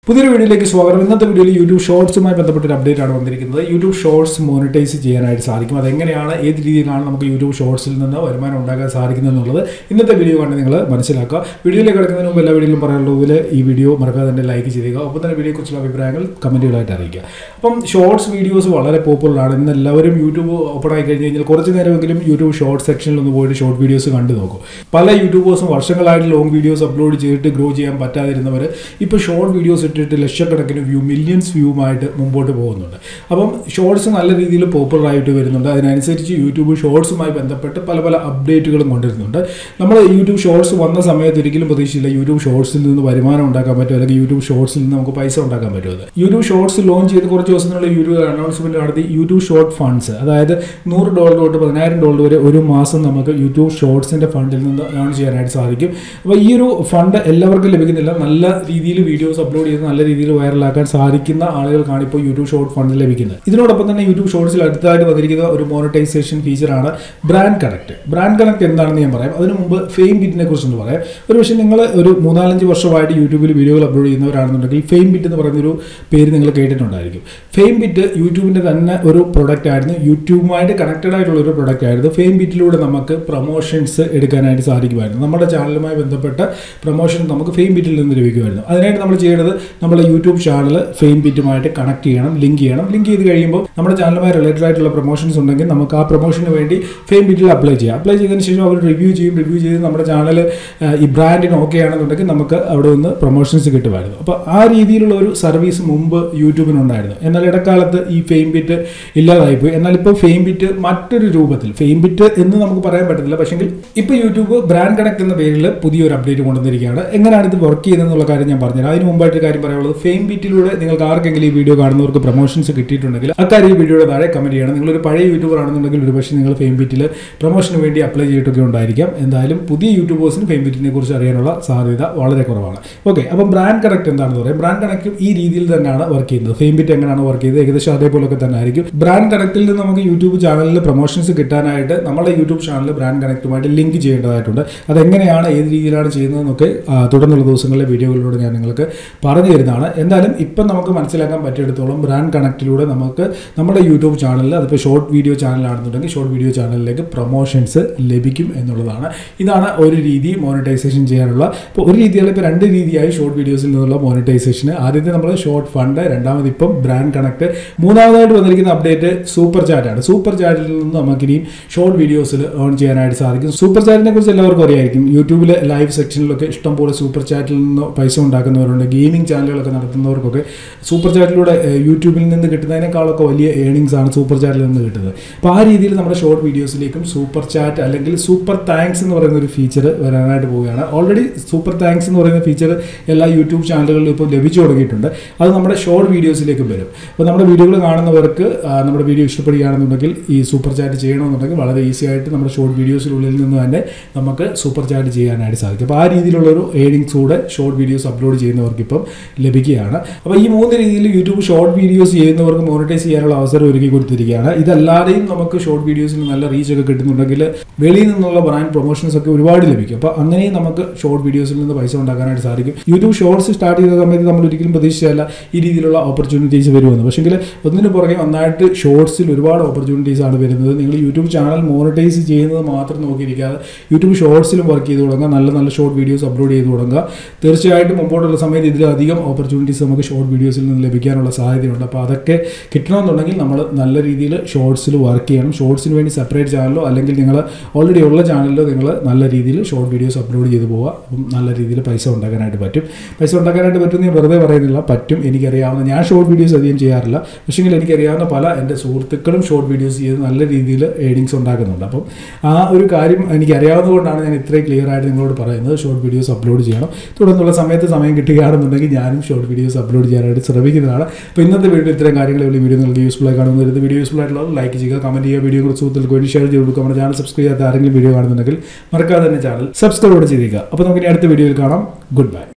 പുതിയൊരു വീഡിയോയിലേക്ക് സ്വാഗതം ഇന്നത്തെ വീഡിയോയിൽ യൂട്യൂബ് ഷോർട്സുമായി ബന്ധപ്പെട്ട ഒരു അപ്ഡേറ്റ് ആണ് വന്നിരിക്കുന്നത് യൂട്യൂബ് ഷോർട്സ് മോണിറ്റൈസ് ചെയ്യാനായിട്ട് സാധിക്കും അതെങ്ങനെയാണ് ഏത് രീതിയിലാണ് നമുക്ക് യൂട്യൂബ് ഷോർട്സിൽ നിന്ന് വരുമാനം ഉണ്ടാക്കാൻ സാധിക്കുന്നത് എന്നുള്ളത് ഇന്നത്തെ വീഡിയോ കണ്ട് നിങ്ങൾ മനസ്സിലാക്കുക വീഡിയോയിലേക്ക് കിടക്കുന്നതിന് മുമ്പ് എല്ലാ വീഡിയോയിലും പറയാനുള്ളതിൽ ഈ വീഡിയോ മറക്കാതെ തന്നെ ലൈക്ക് ചെയ്യുക ഒപ്പം തന്നെ വീഡിയോയെക്കുറിച്ചുള്ള അഭിപ്രായങ്ങൾ കമൻറ്റുകളായിട്ട് അറിയിക്കുക അപ്പം ഷോർട്സ് വീഡിയോസ് വളരെ പോപ്പുലറാണ് ഇന്ന് എല്ലാവരും യൂട്യൂബ് ഓപ്പൺ ആയി കഴിഞ്ഞ് കഴിഞ്ഞാൽ കുറച്ച് നേരമെങ്കിലും യൂട്യൂബ് ഷോർട്ട് സെക്ഷനിൽ ഒന്ന് പോയിട്ട് ഷോർട്ട് വീഡിയോസ് കണ്ടു നോക്കും പല യൂട്യൂബേഴ്സും വർഷങ്ങളായിട്ട് ലോങ് വീഡിയോസ് അപ്ലോഡ് ചെയ്തിട്ട് ഗ്രോ ചെയ്യാൻ പറ്റാതിരുന്നവർ ഇപ്പോൾ ഷോർട്ട് വീഡിയോസ് ഇട്ടിട്ട് ലക്ഷക്കണക്കിന് വ്യൂ മില്യൺസ് വ്യൂമായിട്ട് മുമ്പോട്ട് പോകുന്നുണ്ട് അപ്പം ഷോർട്സ് നല്ല രീതിയിൽ പോപ്പുലർ ആയിട്ട് വരുന്നുണ്ട് അതിനനുസരിച്ച് യൂട്യൂബ് ഷോർട്സുമായി ബന്ധപ്പെട്ട് പല പല അപ്ഡേറ്റുകളും കൊണ്ടുവരുന്നുണ്ട് നമ്മൾ യൂട്യൂബ് ഷോർട്സ് വന്ന സമയത്ത് ഒരിക്കലും പ്രതീക്ഷിച്ചില്ല യൂട്യൂബ് ഷോർട്സിൽ നിന്ന് വരുമാനം ഉണ്ടാക്കാൻ പറ്റും അല്ലെങ്കിൽ യൂട്യൂബ് ഷോർട്സിൽ നിന്ന് നമുക്ക് പൈസ ഉണ്ടാക്കാൻ പറ്റുമെന്ന് യൂട്യൂബ് ഷോർട്സ് ലോഞ്ച് ചെയ്ത് കുറച്ച് ദിവസത്തിനുള്ള യൂട്യൂബ് അനൗൺസ്മെന്റ് നടത്തി യൂട്യൂബ് ഷോർട്ട് ഫണ്ട്സ് അതായത് നൂറ് ഡോളർ തൊട്ട് പതിനായിരം ഡോളർ വരെ ഒരു മാസം നമുക്ക് യൂട്യൂബ് ഷോർട്സിന്റെ ഫണ്ടിൽ നിന്ന് ഏൺ ചെയ്യാനായിട്ട് സാധിക്കും അപ്പോൾ ഈ ഒരു ഫണ്ട് എല്ലാവർക്കും ലഭിക്കുന്നില്ല നല്ല രീതിയിൽ വീഡിയോസ് അപ്ലോഡ് ചെയ്ത് നല്ല രീതിയിൽ വൈറലാക്കാൻ സാധിക്കുന്ന ആളുകൾക്കാണ് ഇപ്പോൾ യൂട്യൂബ് ഷോർട്ട് ഫണ്ട് ലഭിക്കുന്നത് ഇതിനോടൊപ്പം തന്നെ യൂട്യൂബ് ഷോർട്സിൽ അടുത്തതായിട്ട് വന്നിരിക്കുന്ന ഒരു മോണിറ്റൈസേഷൻ ഫീച്ചറാണ് ബ്രാൻഡ് കണക്ട് ബ്രാൻഡ് കണക്ട് എന്താണെന്ന് ഞാൻ പറയാം അതിനു മുമ്പ് ഫെയിം ബിറ്റിനെ കുറിച്ചൊന്ന് പറയാം ഒരു പക്ഷേ നിങ്ങൾ ഒരു മൂന്നാലഞ്ച് വർഷമായിട്ട് യൂട്യൂബിൽ വീഡിയോകൾ അപ്ലോഡ് ചെയ്യുന്നവരാണെന്നുണ്ടെങ്കിൽ ഫെയിം ബിറ്റ് എന്ന് പറയുന്ന ഒരു പേര് നിങ്ങൾ കേട്ടിട്ടുണ്ടായിരിക്കും ഫെയിം ബിറ്റ് യൂട്യൂബിൻ്റെ തന്നെ ഒരു പ്രൊഡക്റ്റ് ആയിരുന്നു യൂട്യൂബുമായിട്ട് കണക്റ്റഡ് ആയിട്ടുള്ള ഒരു പ്രൊഡക്റ്റ് ആയിരുന്നു ഫെയിം ബിറ്റിലൂടെ നമുക്ക് പ്രൊമോഷൻസ് എടുക്കാനായിട്ട് സാധിക്കുമായിരുന്നു നമ്മുടെ ചാനലുമായി ബന്ധപ്പെട്ട പ്രൊമോഷൻ നമുക്ക് ഫെയിം ബിറ്റിൽ നിന്ന് ലഭിക്കുമായിരുന്നു അതിനായിട്ട് നമ്മൾ ചെയ്യേണ്ടത് നമ്മുടെ യൂട്യൂബ് ചാനൽ ഫെയിം ബിറ്റുമായിട്ട് കണക്ട് ചെയ്യണം ലിങ്ക് ചെയ്യണം ലിങ്ക് ചെയ്ത് കഴിയുമ്പോൾ നമ്മുടെ ചാനലുമായി റിലേറ്റഡ് ആയിട്ടുള്ള പ്രൊമോഷൻസ് ഉണ്ടെങ്കിൽ നമുക്ക് ആ പ്രൊമോഷന് വേണ്ടി ഫെയിം ബിറ്റിൽ അപ്ലൈ ചെയ്യാം അപ്ലൈ ചെയ്തതിന് ശേഷം അവർ റിവ്യൂ ചെയ്യും റിവ്യൂ ചെയ്ത് നമ്മുടെ ചാനൽ ഈ ബ്രാൻഡിന് ഓക്കെ ആണെന്നുണ്ടെങ്കിൽ നമുക്ക് അവിടെ നിന്ന് പ്രൊമോഷൻസ് കിട്ടുമായിരുന്നു അപ്പോൾ ആ രീതിയിലുള്ള ഒരു സർവീസ് മുമ്പ് യൂട്യൂബിനുണ്ടായിരുന്നു എന്നാൽ ഇടക്കാലത്ത് ഈ ഫെയിം ബിറ്റ് ഇല്ലാതായിപ്പോയി എന്നാൽ ഇപ്പോൾ ഫെയിം ബിറ്റ് മറ്റൊരു രൂപത്തിൽ ഫെയിം ബിറ്റ് എന്ന് നമുക്ക് പറയാൻ പറ്റത്തില്ല പക്ഷെങ്കിൽ ഇപ്പോൾ യൂട്യൂബ് ബ്രാൻഡ് കണക്ട് എന്ന പേരിൽ പുതിയൊരു അപ്ഡേറ്റ് കൊണ്ടുവന്നിരിക്കുകയാണ് എങ്ങനെയാണ് ഇത് വർക്ക് ചെയ്യുന്നതെന്നുള്ള കാര്യം ഞാൻ പറഞ്ഞുതരാം അതിന് മുമ്പായിട്ട് കാര്യം പറയാനുള്ളത് ഫെയിം ബിറ്റിലൂടെ നിങ്ങൾക്ക് ആർക്കെങ്കിലും ഈ വീഡിയോ കാണുന്നവർക്ക് പ്രൊമോഷൻസ് കിട്ടിയിട്ടുണ്ടെങ്കിൽ അക്കാര്യം ഈ വീഡിയോയുടെ താഴെ കമന്റ് ചെയ്യണം നിങ്ങളൊരു പഴയ യൂട്യൂബർ ആണെന്നുണ്ടെങ്കിൽ ഒരു പക്ഷേ നിങ്ങൾ ഫെയിം ബിറ്റിൽ പ്രൊമോഷന് വേണ്ടി അപ്ലൈ ചെയ്തിട്ടൊക്കെ ഉണ്ടായിരിക്കാം എന്തായാലും പുതിയ യൂട്യൂബേഴ്സിന് ഫെയിം ബിറ്റിനെ കുറിച്ച് അറിയാനുള്ള സാധ്യത വളരെ കുറവാണ് ഓക്കെ അപ്പം ബ്രാൻഡ് കണക്ട് എന്താണെന്ന് പറയാം ബ്രാൻഡ് കണക്റ്റും ഈ രീതിയിൽ തന്നെയാണ് വർക്ക് ചെയ്യുന്നത് ഫെയിം ബിറ്റ് എങ്ങനെയാണ് വർക്ക് ചെയ്തത് ഏകദേശം അതേപോലൊക്കെ തന്നെ ആയിരിക്കും ബ്രാൻഡ് കണക്റ്റിൽ നിന്ന് നമുക്ക് യൂട്യൂബ് ചാനലിൽ പ്രൊമോഷൻസ് കിട്ടാനായിട്ട് നമ്മുടെ യൂട്യൂബ് ചാനൽ ബ്രാൻഡ് കണക്റ്റുമായിട്ട് ലിങ്ക് ചെയ്യേണ്ടതായിട്ടുണ്ട് അതെങ്ങനെയാണ് ഏത് രീതിയിലാണ് ചെയ്യുന്നതെന്നൊക്കെ ആ, തുടർന്നുള്ള ദിവസങ്ങളിലെ വീഡിയോകളിലൂടെ ഞാൻ നിങ്ങൾക്ക് പറഞ്ഞു തരുന്നതാണ് എന്തായാലും ഇപ്പം നമുക്ക് മനസ്സിലാക്കാൻ പറ്റിയിടത്തോളം ബ്രാൻഡ് കണക്റ്റിലൂടെ നമുക്ക് നമ്മുടെ യൂട്യൂബ് ചാനലിൽ അതിപ്പോൾ ഷോർട്ട് വീഡിയോ ചാനലാണെന്നുണ്ടെങ്കിൽ ഷോർട്ട് വീഡിയോ ചാനലിലേക്ക് പ്രൊമോഷൻസ് ലഭിക്കും എന്നുള്ളതാണ് ഇതാണ് ഒരു രീതി മോണിറ്റൈസേഷൻ ചെയ്യാനുള്ള ഇപ്പോൾ ഒരു രീതിയല്ല ഇപ്പോൾ രണ്ട് രീതിയായി ഷോർട്ട് വീഡിയോസിൽ നിന്നുള്ള മോണിറ്റൈസേഷന് ആദ്യത്തെ നമ്മൾ ഷോർട്ട് ഫണ്ട് രണ്ടാമത് ഇപ്പം ബ്രാൻഡ് കണക്ട് മൂന്നാമതായിട്ട് വന്നിരിക്കുന്ന അപ്ഡേറ്റ് സൂപ്പർ ചാറ്റാണ് സൂപ്പർ ചാറ്റിൽ നിന്ന് നമുക്കിനിയും ഷോർട്ട് വീഡിയോസിൽ ഏൺ ചെയ്യാനായിട്ട് സാധിക്കും സൂപ്പർ ചാറ്റിനെ കുറിച്ച് എല്ലാവർക്കും അറിയായിരിക്കും യൂട്യൂബിലെ ലൈവ് സെക്ഷനിലൊക്കെ ഇഷ്ടംപോലെ സൂപ്പർ ചാറ്റിൽ നിന്ന് പൈസ ഉണ്ടാക്കുന്നവരുണ്ട് ഗെയിമിംഗ് ചാനലുകളൊക്കെ നടത്തുന്നവർക്കൊക്കെ സൂപ്പർ ചാറ്റിലൂടെ ഏഹ്, യൂട്യൂബിൽ നിന്ന് കിട്ടുന്നതിനേക്കാളൊക്കെ വലിയ ഏണിങ്സ് ആണ് സൂപ്പർ ചാറ്റിൽ നിന്ന് കിട്ടുന്നത് അപ്പോൾ ആ രീതിയിൽ നമ്മുടെ ഷോർട്ട് വീഡിയോസിലേക്കും സൂപ്പർ ചാറ്റ് അല്ലെങ്കിൽ സൂപ്പർ താങ്ക്സ് എന്ന് പറയുന്ന ഒരു ഫീച്ചർ വരാനായിട്ട് പോവുകയാണ് ഓൾറെഡി സൂപ്പർ താങ്ക്സ് എന്ന് പറയുന്ന ഫീച്ചർ എല്ലാ യൂട്യൂബ് ചാനലുകളിലും ഇപ്പോൾ ലഭിച്ചു തുടങ്ങിയിട്ടുണ്ട് അത് നമ്മുടെ ഷോർട്ട് വീഡിയോസിലേക്കും വരും അപ്പോൾ നമ്മുടെ വീഡിയോകൾ കാണുന്നവർക്ക് ആ, നമ്മുടെ വീഡിയോ ഇഷ്ടപ്പെടുകയാണെന്നുണ്ടെങ്കിൽ ഈ സൂപ്പർ ചാറ്റ് ചെയ്യണമെന്നുണ്ടെങ്കിൽ വളരെ ഈസി ആയിട്ട് നമ്മുടെ ഷോർട്ട് വീഡിയോസിനുള്ളിൽ നിന്ന് തന്നെ നമുക്ക് സൂപ്പർ ചാറ്റ് ചെയ്യാനായിട്ട് സാധിക്കും അപ്പോൾ ആ രീതിയിലുള്ള ഒരു ഏണിങ്സ് കൂടെ ഷോർട്ട് വീഡിയോസ് അപ്ലോഡ് ചെയ്യുന്നവർക്ക് ഇപ്പം ലഭിക്കുകയാണ് അപ്പോൾ ഈ മൂന്ന് രീതിയിൽ യൂട്യൂബ് ഷോർട്ട് വീഡിയോസ് ചെയ്യുന്നവർക്ക് മോണിറ്റൈസ് ചെയ്യാനുള്ള അവസരം ഒരുക്കി കൊടുത്തിരിക്കുകയാണ് ഇതല്ലാതെയും നമുക്ക് ഷോർട്ട് വീഡിയോസിന് നല്ല റീച്ച് ഒക്കെ കിട്ടുന്നുണ്ടെങ്കിൽ വെളിയിൽ നിന്നുള്ള ബ്രാൻഡ് പ്രൊമോഷൻസ് ഒക്കെ ഒരുപാട് ലഭിക്കും അപ്പോൾ അങ്ങനെയും നമുക്ക് ഷോർട്ട് വീഡിയോസിൽ നിന്ന് പൈസ ഉണ്ടാക്കാനായിട്ട് സാധിക്കും യൂട്യൂബ് ഷോർട്സ് സ്റ്റാർട്ട് ചെയ്ത സമയത്ത് നമ്മൾ ഒരിക്കലും പ്രതീക്ഷിച്ചല്ല ഈ രീതിയിലുള്ള ഓപ്പർച്യൂണിറ്റീസ് വരുമെന്ന് പക്ഷെങ്കിൽ ഒന്നിന് പുറകെ ഒന്നായിട്ട് ഷോർട്സിൽ ഒരുപാട് ഓപ്പർച്യൂണിറ്റീസ് ആണ് വരുന്നത് നിങ്ങൾ യൂട്യൂബ് ചാനൽ മോണിറ്റൈസ് ചെയ്യുന്നത് മാത്രം നോക്കിയിരിക്കാതെ യൂട്യൂബ് ഷോർട്സിലും വർക്ക് ചെയ്ത് തുടങ്ങുക നല്ല നല്ല ഷോർട്ട് വീഡിയോസ് അപ്ലോഡ് ചെയ്ത് തുടങ്ങുക തീർച്ചയായിട്ടും മുമ്പോട്ടുള്ള സമയത്ത് ഇതിലധികം ഓപ്പർച്യൂണിറ്റീസ് നമുക്ക് ഷോർട്ട് വീഡിയോസിൽ നിന്ന് ലഭിക്കാനുള്ള സാധ്യതയുണ്ട് അപ്പോൾ അതൊക്കെ കിട്ടണമെന്നുണ്ടെങ്കിൽ നമ്മൾ നല്ല രീതിയിൽ ഷോർട്സിൽ വർക്ക് ചെയ്യണം ഷോർട്സിന് വേണ്ടി സെപ്പറേറ്റ് ചാനലോ അല്ലെങ്കിൽ നിങ്ങൾ ഓൾറെഡി ഉള്ള ചാനലിലോ നിങ്ങൾ നല്ല രീതിയിൽ ഷോർട്ട് വീഡിയോസ് അപ്ലോഡ് ചെയ്ത് പോവുക അപ്പം നല്ല രീതിയിൽ പൈസ ഉണ്ടാക്കാനായിട്ട് പറ്റും പൈസ ഉണ്ടാക്കാനായിട്ട് പറ്റും ഞാൻ വെറുതെ പറയുന്നില്ല പറ്റും എനിക്കറിയാവുന്ന ഞാൻ ഷോർട്ട് വീഡിയോസ് അധികം ചെയ്യാറില്ല പക്ഷേങ്കിൽ എനിക്കറിയാവുന്ന പല എൻ്റെ സുഹൃത്തുക്കളും ഷോർട്ട് വീഡിയോസ് ചെയ്ത് നല്ല രീതിയിൽ ഏണിങ്സ് ഉണ്ടാക്കുന്നുണ്ട് അപ്പം ആ ഒരു കാര്യം എനിക്കറിയാവുന്നതുകൊണ്ടാണ് ഞാൻ ഇത്രയും ക്ലിയർ ആയിട്ട് നിങ്ങളോട് പറയുന്നത് ഷോർട്ട് വീഡിയോസ് അപ്ലോഡ് ചെയ്യണം തുടർന്നുള്ള സമയത്ത് സമയം കിട്ടുകയാണെന്നുണ്ടെങ്കിൽ ഞാനും ഷോർട്ട് വീഡിയോസ് അപ്ലോഡ് ചെയ്യാനായിട്ട് ശ്രമിക്കുന്നതാണ് അപ്പോൾ ഇന്നത്തെ വീഡിയോ ഇത്തരം കാര്യങ്ങൾ ഈ വീഡിയോ നിങ്ങൾക്ക് യൂസ്ഫുൾ ആയി കാണുന്നത് വീഡിയോ യൂസ്ഫുൾ ആയിട്ടുള്ളത് ലൈക്ക് ചെയ്യുക കമൻറ്റ് ചെയ്യുക വീഡിയോ കുറച്ച് സുഹൃത്തുക്കൾക്ക് വേണ്ടി ഷെയർ ചെയ്ത് കൊടുക്കുക നമ്മുടെ ചാനൽ സബ്സ്ക്രൈബ് ചെയ്യാത്ത ആരെങ്കിലും വീഡിയോ കാണുന്നുണ്ടെങ്കിൽ മറക്കാതെ തന്നെ ചാനൽ സബ്സ്ക്രൈബ് ചെയ്തേക്കുക അപ്പോൾ നമുക്ക് ഇനി അടുത്ത വീഡിയോയിൽ കാണാം ഗുഡ് ബൈ